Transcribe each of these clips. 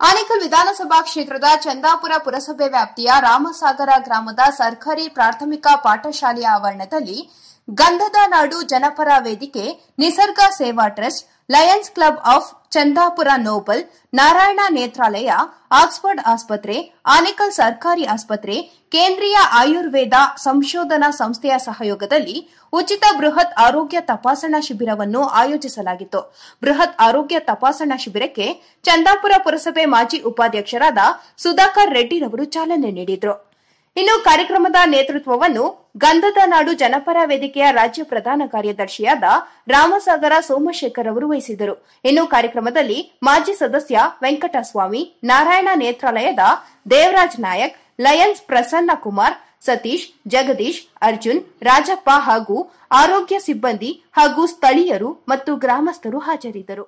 ಆನೇಕಲ್ ವಿಧಾನಸಭಾ ಕ್ಷೇತ್ರದ ಚಂದಾಪುರ ಪುರಸಭೆ ವ್ಯಾಪ್ತಿಯ ರಾಮಸಾಗರ ಗ್ರಾಮದ ಸರ್ಕಾರಿ ಪ್ರಾಥಮಿಕ ಪಾಠಶಾಲೆಯ ಆವರಣದಲ್ಲಿ ಗಂಧದ ನಾಡು ಜನಪರ ವೇದಿಕೆ Nisarga Seva trust lions club of Chandapura noble Narayana Nethralaya Oxford ಆಸ್ಪತ್ರೆ ಆನೇಕಲ್ ಸರ್ಕಾರಿ ಆಸ್ಪತ್ರೆ ಕೇಂದ್ರೀಯ ಆಯುರ್ವೇದ ಸಂಶೋಧನಾ ಸಂಸ್ಥೆಯ ಸಹಯೋಗದಲ್ಲಿ ಉಚಿತ ಬೃಹತ್ ಆರೋಗ್ಯ ತಪಾಸಣಾ ಶಿಬಿರವನ್ನು ಆಯೋಜಿಸಲಾಗಿತ್ತು ಬೃಹತ್ ಆರೋಗ್ಯ ತಪಾಸಣಾ ಶಿಬಿರಕ್ಕೆ ಚಂದಾಪುರ ಪುರಸಭೆ ಮಾಜಿ ಉಪಾಧ್ಯಕ್ಷರಾದ ಸುಧಾಕರ್ ರೆಡ್ಡಿರವರು ಚಾಲನೆ ನೀಡಿದರು ಇನ್ನು ಕಾರ್ಯಕ್ರಮದ ನೇತೃತ್ವವನ್ನು ಗಂಧದ ನಾಡು ಜನಪರ ವೇದಿಕೆಯ ರಾಜ್ಯ ಪ್ರಧಾನ ಕಾರ್ಯದರ್ಶಿಯಾದ ರಾಮಸಾಗರ ಸೋಮಶೇಖರ್ ಅವರು ವಹಿಸಿದರು ಇನ್ನು ಕಾರ್ಯಕ್ರಮದಲ್ಲಿ ಮಾಜಿ ಸದಸ್ಯ ವೆಂಕಟಸ್ವಾಮಿ ನಾರಾಯಣ ನೇತ್ರಾಲಯದ ದೇವರಾಜ್ ನಾಯಕ್ ಲಯನ್ಸ್ ಪ್ರಸನ್ನ ಕುಮಾರ್ ಸತೀಶ್ ಜಗದೀಶ್ ಅರ್ಜುನ್ ರಾಜಪ್ಪ ಹಾಗೂ ಆರೋಗ್ಯ ಸಿಬ್ಬಂದಿ ಹಾಗೂ ಸ್ಥಳೀಯರು ಮತ್ತು ಗ್ರಾಮಸ್ಥರು ಹಾಜರಿದ್ದರು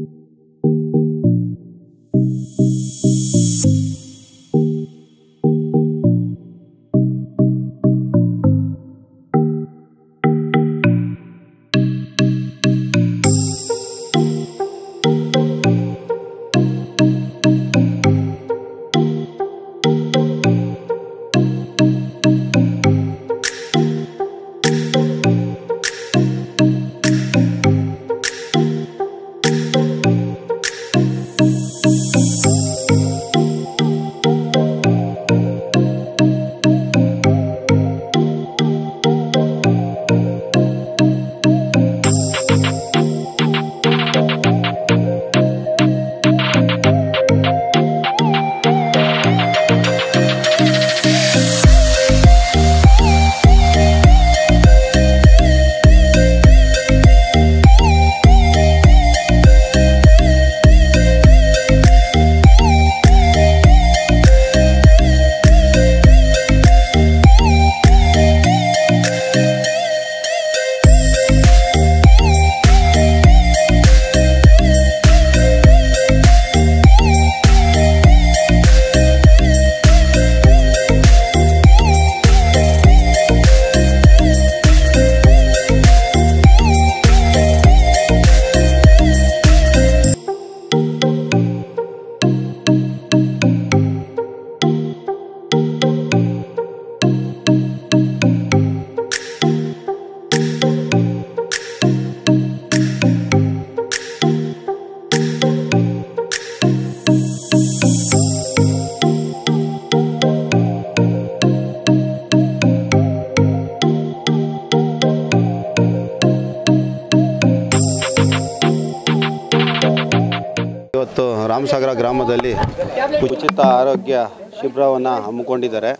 ಇವತ್ತು ರಾಮಸಾಗರ ಗ್ರಾಮದಲ್ಲಿ ಉಚಿತ ಆರೋಗ್ಯ ಶಿಬಿರವನ್ನು ಹಮ್ಮಿಕೊಂಡಿದ್ದಾರೆ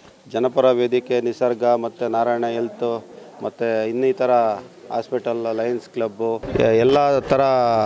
ಜನಪರ ವೇದಿಕೆ ನಿಸರ್ಗ ಮತ್ತು ನಾರಾಯಣ ಹೆಲ್ತು ಮತ್ತು ಇನ್ನಿತರ ಹಾಸ್ಪಿಟಲ್ ಲಯನ್ಸ್ ಕ್ಲಬ್ಬು ಎ- ಎಲ್ಲ ಥರ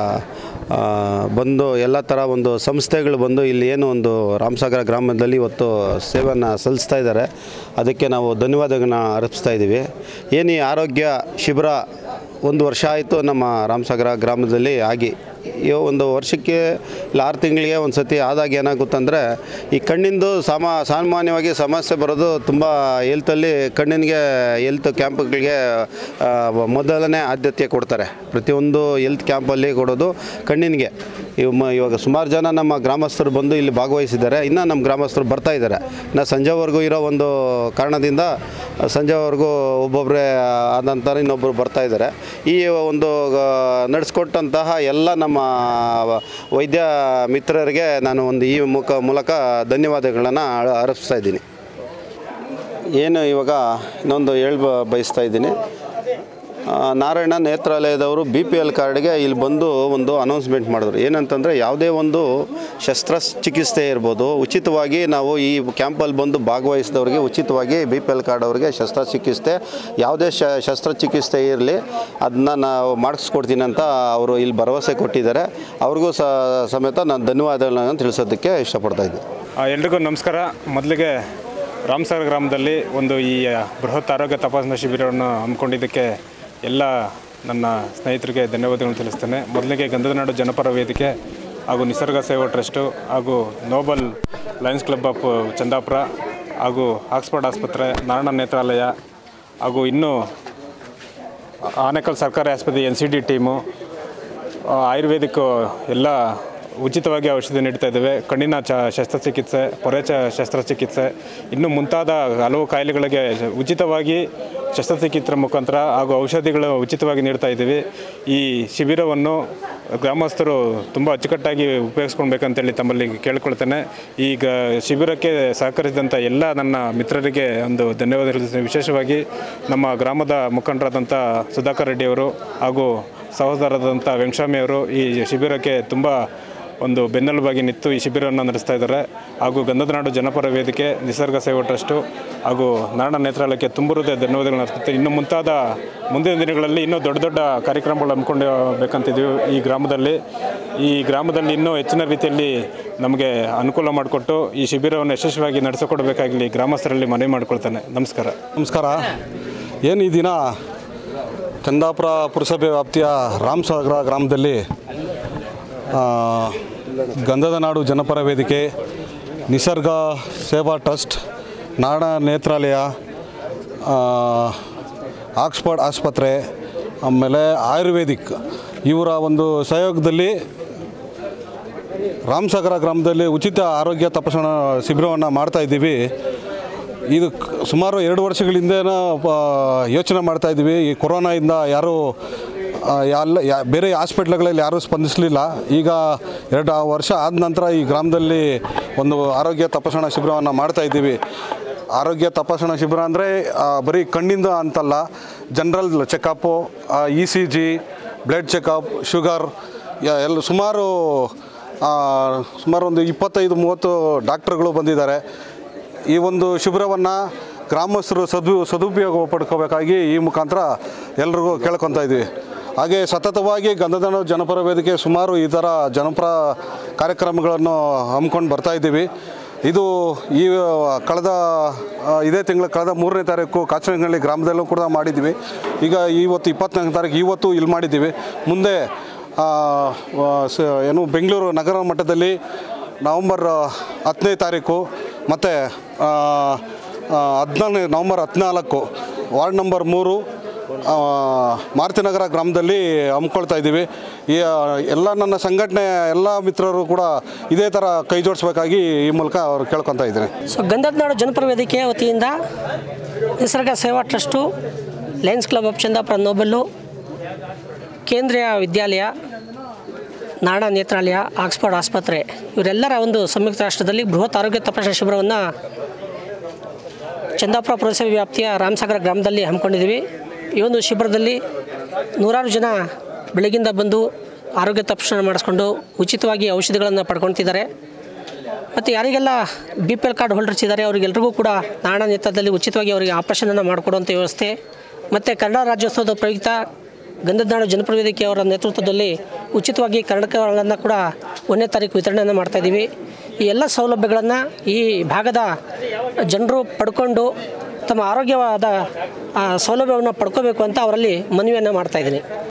ಆ, ಬಂದು ಎಲ್ಲ ಥರ ಒಂದು ಸಂಸ್ಥೆಗಳು ಬಂದು ಇಲ್ಲಿ ಏನು ಒಂದು ರಾಮಸಾಗರ ಗ್ರಾಮದಲ್ಲಿ ಇವತ್ತು ಸೇವೆಯನ್ನು ಸಲ್ಲಿಸ್ತಾ ಇದ್ದಾರೆ ಅದಕ್ಕೆ ನಾವು ಧನ್ಯವಾದಗಳನ್ನ ಅರ್ಪಿಸ್ತಾ ಇದ್ದೀವಿ ಏನು ಈ ಆರೋಗ್ಯ ಶಿಬಿರ ಒಂದು ವರ್ಷ ಆಯಿತು ನಮ್ಮ ರಾಮಸಾಗರ ಗ್ರಾಮದಲ್ಲಿ ಆಗಿ ಈ ಒಂದು ವರ್ಷಕ್ಕೆ ಇಲ್ಲ ಆರು ತಿಂಗಳಿಗೆ ಒಂದು ಸತಿ ಆದಾಗ ಏನಾಗುತ್ತಂದರೆ ಈ ಕಣ್ಣಿಂದು ಸಾಮಾ ಸಾಮಾನ್ಯವಾಗಿ ಸಮಸ್ಯೆ ಬರೋದು ತುಂಬ ಹೆಲ್ತಲ್ಲಿ ಕಣ್ಣಿನಿಗೆ ಹೆಲ್ತ್ ಕ್ಯಾಂಪ್ಗಳಿಗೆ ಆ, ಮೊದಲನೇ ಆದ್ಯತೆ ಕೊಡ್ತಾರೆ ಪ್ರತಿಯೊಂದು ಹೆಲ್ತ್ ಕ್ಯಾಂಪಲ್ಲಿ ಕೊಡೋದು ಕಣ್ಣಿನಿಗೆ ಇವ್ ಮ- ಇವಾಗ ಸುಮಾರು ಜನ ನಮ್ಮ ಗ್ರಾಮಸ್ಥರು ಬಂದು ಇಲ್ಲಿ ಭಾಗವಹಿಸಿದ್ದಾರೆ ಇನ್ನು ನಮ್ಮ ಗ್ರಾಮಸ್ಥರು ಬರ್ತಾ ಇದ್ದಾರೆ ಇನ್ನು ಸಂಜೆವರೆಗೂ ಇರೋ ಒಂದು ಕಾರಣದಿಂದ ಸಂಜೆವರೆಗೂ ಒಬ್ಬೊಬ್ಬರೇ ಆದ ನಂತರ ಇನ್ನೊಬ್ಬರು ಬರ್ತಾ ಇದ್ದಾರೆ ಈ ಒಂದು ಆ, ನಡೆಸ್ಕೊಟ್ಟಂತಹ ಎಲ್ಲ ನಮ್ಮ ವೈದ್ಯ ಮಿತ್ರರಿಗೆ ನಾನು ಒಂದು ಈ ಮುಖ ಮೂಲಕ ಧನ್ಯವಾದಗಳನ್ನು ಅರ್ಪಿಸ್ತಾ ಇದ್ದೀನಿ ಏನು ಇವಾಗ ಇನ್ನೊಂದು ಹೇಳ ಬಯಸ್ತಾ ಇದ್ದೀನಿ ಆ, ನಾರಾಯಣ ನೇತ್ರಾಲಯದವರು ಬಿ ಪಿ ಎಲ್ ಕಾರ್ಡ್ಗೆ ಇಲ್ಲಿ ಬಂದು ಒಂದು ಅನೌನ್ಸ್ಮೆಂಟ್ ಮಾಡಿದ್ರು ಏನಂತಂದರೆ ಯಾವುದೇ ಒಂದು ಶಸ್ತ್ರಚಿಕಿತ್ಸೆ ಇರ್ಬೋದು ಉಚಿತವಾಗಿ ನಾವು ಈ ಕ್ಯಾಂಪಲ್ಲಿ ಬಂದು ಭಾಗವಹಿಸಿದವ್ರಿಗೆ ಉಚಿತವಾಗಿ ಬಿ ಪಿ ಎಲ್ ಕಾರ್ಡ್ ಅವರಿಗೆ ಶಸ್ತ್ರಚಿಕಿತ್ಸೆ ಯಾವುದೇ ಶ ಶಸ್ತ್ರಚಿಕಿತ್ಸೆ ಇರಲಿ ಅದನ್ನ ನಾವು ಮಾಡಿಸ್ಕೊಡ್ತೀನಿ ಅಂತ ಅವರು ಇಲ್ಲಿ ಭರವಸೆ ಕೊಟ್ಟಿದ್ದಾರೆ ಅವ್ರಿಗೂ ಸ ಸಮೇತ ನಾನು ಧನ್ಯವಾದಗಳನ್ನು ತಿಳಿಸೋದಕ್ಕೆ ಇಷ್ಟಪಡ್ತಾ ಇದ್ದೀನಿ ಆ, ಎಲ್ರಿಗೂ ನಮಸ್ಕಾರ ಮೊದಲಿಗೆ ರಾಮಸಾಗರ ಗ್ರಾಮದಲ್ಲಿ ಒಂದು ಈ ಬೃಹತ್ ಆರೋಗ್ಯ ತಪಾಸಣಾ ಶಿಬಿರವನ್ನು ಹಮ್ಮಿಕೊಂಡಿದ್ದಕ್ಕೆ ಎಲ್ಲ ನನ್ನ ಸ್ನೇಹಿತರಿಗೆ ಧನ್ಯವಾದಗಳನ್ನು ತಿಳಿಸ್ತೇನೆ ಮೊದಲಿಗೆ ಗಂಧದನಾಡು ಜನಪರ ವೇದಿಕೆ ಹಾಗೂ ನಿಸರ್ಗ ಸೇವಾ ಟ್ರಸ್ಟು ಹಾಗೂ noble lions club of Chandapura ಹಾಗೂ ಆಕ್ಸ್ಫರ್ಡ್ ಆಸ್ಪತ್ರೆ ನಾರಾಯಣ ನೇತ್ರಾಲಯ ಹಾಗೂ ಇನ್ನೂ ಆನೇಕಲ್ ಸರ್ಕಾರಿ ಆಸ್ಪತ್ರೆ ಎನ್ ಸಿ ಡಿ ಟೀಮು ಆ, ಆಯುರ್ವೇದಿಕ್ ಎಲ್ಲ ಉಚಿತವಾಗಿ ಔಷಧಿ ನೀಡ್ತಾ ಇದ್ದೇವೆ ಕಣ್ಣಿನ ಚ ಶಸ್ತ್ರಚಿಕಿತ್ಸೆ ಪೊರೆ ಚ ಶಸ್ತ್ರಚಿಕಿತ್ಸೆ ಇನ್ನು ಮುಂತಾದ ಹಲವು ಕಾಯಿಲೆಗಳಿಗೆ ಉಚಿತವಾಗಿ ಶಸ್ತ್ರಚಿಕಿತ್ಸೆ ಮುಖಾಂತರ ಹಾಗೂ ಔಷಧಿಗಳು ಉಚಿತವಾಗಿ ನೀಡ್ತಾ ಇದ್ದೀವಿ ಈ ಶಿಬಿರವನ್ನು ಗ್ರಾಮಸ್ಥರು ತುಂಬ ಅಚ್ಚುಕಟ್ಟಾಗಿ ಉಪಯೋಗಿಸ್ಕೊಳ್ಬೇಕಂತೇಳಿ ತಮ್ಮಲ್ಲಿ ಕೇಳ್ಕೊಳ್ತೇನೆ ಈಗ ಶಿಬಿರಕ್ಕೆ ಸಹಕರಿಸಿದಂಥ ಎಲ್ಲ ನನ್ನ ಮಿತ್ರರಿಗೆ ಒಂದು ಧನ್ಯವಾದ ತಿಳಿಸ್ತೇನೆ ವಿಶೇಷವಾಗಿ ನಮ್ಮ ಗ್ರಾಮದ ಮುಖಂಡರಾದಂಥ ಸುಧಾಕರ್ ರೆಡ್ಡಿಯವರು ಹಾಗೂ ಸಹೋದರರಾದಂಥ ವೆಂಕಟಸ್ವಾಮಿಯವರು ಈ ಶಿಬಿರಕ್ಕೆ ತುಂಬ ಒಂದು ಬೆನ್ನೆಲುಬಾಗಿ ನಿಂತು ಈ ಶಿಬಿರವನ್ನು ನಡೆಸ್ತಾ ಇದ್ದಾರೆ ಹಾಗೂ ಗಂಧದ ನಾಡು ಜನಪರ ವೇದಿಕೆ ನಿಸರ್ಗ ಸೇವಾ ಟ್ರಸ್ಟು ಹಾಗೂ ನಾರಾಯಣ ನೇತ್ರಾಲಯಕ್ಕೆ ತುಂಬ ಹೃದಯ ಧನ್ಯವಾದಗಳನ್ನು ಅರ್ಪಿಸುತ್ತೆ ಇನ್ನು ಮುಂತಾದ ಮುಂದಿನ ದಿನಗಳಲ್ಲಿ ಇನ್ನೂ ದೊಡ್ಡ ದೊಡ್ಡ ಕಾರ್ಯಕ್ರಮಗಳು ಹಮ್ಮಿಕೊಂಡು ಬೇಕಂತಿದ್ದೀವಿ ಈ ಗ್ರಾಮದಲ್ಲಿ ಈ ಗ್ರಾಮದಲ್ಲಿ ಇನ್ನೂ ಹೆಚ್ಚಿನ ರೀತಿಯಲ್ಲಿ ನಮಗೆ ಅನುಕೂಲ ಮಾಡಿಕೊಟ್ಟು ಈ ಶಿಬಿರವನ್ನು ಯಶಸ್ವಿಯಾಗಿ ನಡೆಸಿಕೊಡಬೇಕಾಗಲಿ ಗ್ರಾಮಸ್ಥರಲ್ಲಿ ಮನವಿ ಮಾಡಿಕೊಳ್ತೇನೆ ನಮಸ್ಕಾರ ನಮಸ್ಕಾರ ಏನು ಈ ದಿನ ಚಂದಾಪುರ ಪುರಸಭೆ ವ್ಯಾಪ್ತಿಯ ರಾಮಸಾಗರ ಗ್ರಾಮದಲ್ಲಿ ಆ, ಗಂಧದ ನಾಡು ಜನಪರ ವೇದಿಕೆ ನಿಸರ್ಗ ಸೇವಾ ಟ್ರಸ್ಟ್ ನಾಡ ನೇತ್ರಾಲಯ ಆ, ಆಕ್ಸ್ಫರ್ಡ್ ಆಸ್ಪತ್ರೆ ಆಮೇಲೆ ಆಯುರ್ವೇದಿಕ್ ಇವರ ಒಂದು ಸಹಯೋಗದಲ್ಲಿ ರಾಮಸಾಗರ ಗ್ರಾಮದಲ್ಲಿ ಉಚಿತ ಆರೋಗ್ಯ ತಪಾಸಣಾ ಶಿಬಿರವನ್ನು ಮಾಡ್ತಾ ಇದ್ದೀವಿ ಇದು ಕ್- ಸುಮಾರು ಎರಡು ವರ್ಷಗಳ ಹಿಂದೆನ ಯೋಚನೆ ಮಾಡ್ತಾ ಇದ್ದೀವಿ ಈ ಕೊರೋನಾಯಿಂದ ಯಾರೂ ಆ, ಎಲ್ಲ ಯಾ- ಬೇರೆ ಹಾಸ್ಪಿಟ್ಲ್ಗಳಲ್ಲಿ ಯಾರೂ ಸ್ಪಂದಿಸಲಿಲ್ಲ ಈಗ ಎರಡು ವರ್ಷ ಆದ ನಂತರ ಈ ಗ್ರಾಮದಲ್ಲಿ ಒಂದು ಆರೋಗ್ಯ ತಪಾಸಣಾ ಶಿಬಿರವನ್ನು ಮಾಡ್ತಾ ಇದ್ದೀವಿ ಆರೋಗ್ಯ ತಪಾಸಣಾ ಶಿಬಿರ ಅಂದರೆ ಬರೀ ಕಣ್ಣಿಂದ ಅಂತಲ್ಲ general checkup E C G blood checkup sugar ಎಲ್ಲ ಸುಮಾರು ಆ, ಸುಮಾರು ಒಂದು ಇಪ್ಪತ್ತೈದು ಮೂವತ್ತು ಡಾಕ್ಟ್ರುಗಳು ಬಂದಿದ್ದಾರೆ ಈ ಒಂದು ಶಿಬಿರವನ್ನು ಗ್ರಾಮಸ್ಥರು ಸದು ಸದುಪಯೋಗ ಪಡ್ಕೋಬೇಕಾಗಿ ಈ ಮುಖಾಂತರ ಎಲ್ರಿಗೂ ಕೇಳ್ಕೊತಾ ಇದ್ದೀವಿ ಹಾಗೆ ಸತತವಾಗಿ ಗಂಧದನ ಜನಪರ ವೇದಿಕೆ ಸುಮಾರು ಈ ಥರ ಜನಪರ ಕಾರ್ಯಕ್ರಮಗಳನ್ನು ಹಮ್ಮಿಕೊಂಡು ಬರ್ತಾ ಇದ್ದೀವಿ ಇದು ಈ ಕಳೆದ ಆ, ಇದೇ ತಿಂಗಳ ಕಳೆದ ಮೂರನೇ ತಾರೀಕು ಕಾಚನಹಳ್ಳಿ ಗ್ರಾಮದಲ್ಲೂ ಕೂಡ ಮಾಡಿದ್ದೀವಿ ಈಗ ಇವತ್ತು ಇಪ್ಪತ್ನಾಲ್ಕನೇ ತಾರೀಕು ಇವತ್ತು ಇಲ್ಲಿ ಮಾಡಿದ್ದೀವಿ ಮುಂದೆ ಆ, ಆ, ಸ ಏನು ಬೆಂಗಳೂರು ನಗರ ಮಟ್ಟದಲ್ಲಿ ನವಂಬರ್ ಹತ್ತನೇ ತಾರೀಕು ಮತ್ತು ಹದಿನಾಲ್ಕನೇ ನವಂಬರ್ ಹದಿನಾಲ್ಕು ವಾರ್ಡ್ ನಂಬರ್ ಮೂರು ಆ, ಮಾರುತಿನಗರ ಗ್ರಾಮದಲ್ಲಿ ಹಮ್ಮಿಕೊಳ್ತಾ ಇದ್ದೀವಿ ಈ ಆ, ಎಲ್ಲ ನನ್ನ ಸಂಘಟನೆ ಎಲ್ಲ ಮಿತ್ರರು ಕೂಡ ಇದೇ ಥರ ಕೈ ಜೋಡಿಸ್ಬೇಕಾಗಿ ಈ ಮೂಲಕ ಅವ್ರು ಕೇಳ್ಕೊತಾ ಇದ್ದೀನಿ ಸೊ ಗಂಧದ ನಾಡು ಜನಪರ ವೇದಿಕೆ ವತಿಯಿಂದ Nisarga Seva trust lions club of Chandapura noble Kendriya Vidyalaya ನಾಡ ನೇತ್ರಾಲಯ ಆಕ್ಸ್ಫರ್ಡ್ ಆಸ್ಪತ್ರೆ ಇವರೆಲ್ಲರ ಒಂದು ಸಂಯುಕ್ತ ರಾಷ್ಟ್ರದಲ್ಲಿ ಬೃಹತ್ ಆರೋಗ್ಯ ತಪಾಸಣಾ ಶಿಬಿರವನ್ನು ಚಂದಾಪುರ ಪುರಸಭೆ ವ್ಯಾಪ್ತಿಯ ರಾಮಸಾಗರ ಗ್ರಾಮದಲ್ಲಿ ಹಮ್ಮಿಕೊಂಡಿದ್ದೀವಿ ಈ ಒಂದು ಶಿಬಿರದಲ್ಲಿ ನೂರಾರು ಜನ ಬೆಳಗಿಂದ ಬಂದು ಆರೋಗ್ಯ ತಪಾಸಣೆ ಮಾಡಿಸ್ಕೊಂಡು ಉಚಿತವಾಗಿ ಔಷಧಿಗಳನ್ನು ಪಡ್ಕೊಳ್ತಿದ್ದಾರೆ ಮತ್ತು ಯಾರಿಗೆಲ್ಲ B P L card holders ಇದ್ದಾರೆ ಅವರಿಗೆಲ್ರಿಗೂ ಕೂಡ ನಾಡ ನೇತೃತ್ವದಲ್ಲಿ ಉಚಿತವಾಗಿ ಅವರಿಗೆ ಆಪರೇಷನನ್ನು ಮಾಡಿಕೊಡುವಂಥ ವ್ಯವಸ್ಥೆ ಮತ್ತು ಕನ್ನಡ ರಾಜ್ಯೋತ್ಸವದ ಪ್ರಯುಕ್ತ ಗಂಧದ ನಾಡು ಜನಪರ ವೇದಿಕೆ ಅವರ ನೇತೃತ್ವದಲ್ಲಿ ಉಚಿತವಾಗಿ ಕನ್ನಡಕಗಳನ್ನು ಕೂಡ ಒಂದನೇ ತಾರೀಕು ವಿತರಣೆಯನ್ನು ಮಾಡ್ತಾಯಿದ್ದೀವಿ ಈ ಎಲ್ಲ ಸೌಲಭ್ಯಗಳನ್ನು ಈ ಭಾಗದ ಜನರು ಪಡ್ಕೊಂಡು ತಮ್ಮ ಆರೋಗ್ಯವಾದ ಆ, ಸೌಲಭ್ಯವನ್ನು ಪಡ್ಕೋಬೇಕು ಅಂತ ಅವರಲ್ಲಿ ಮನವಿಯನ್ನು ಮಾಡ್ತಾಯಿದ್ದೀನಿ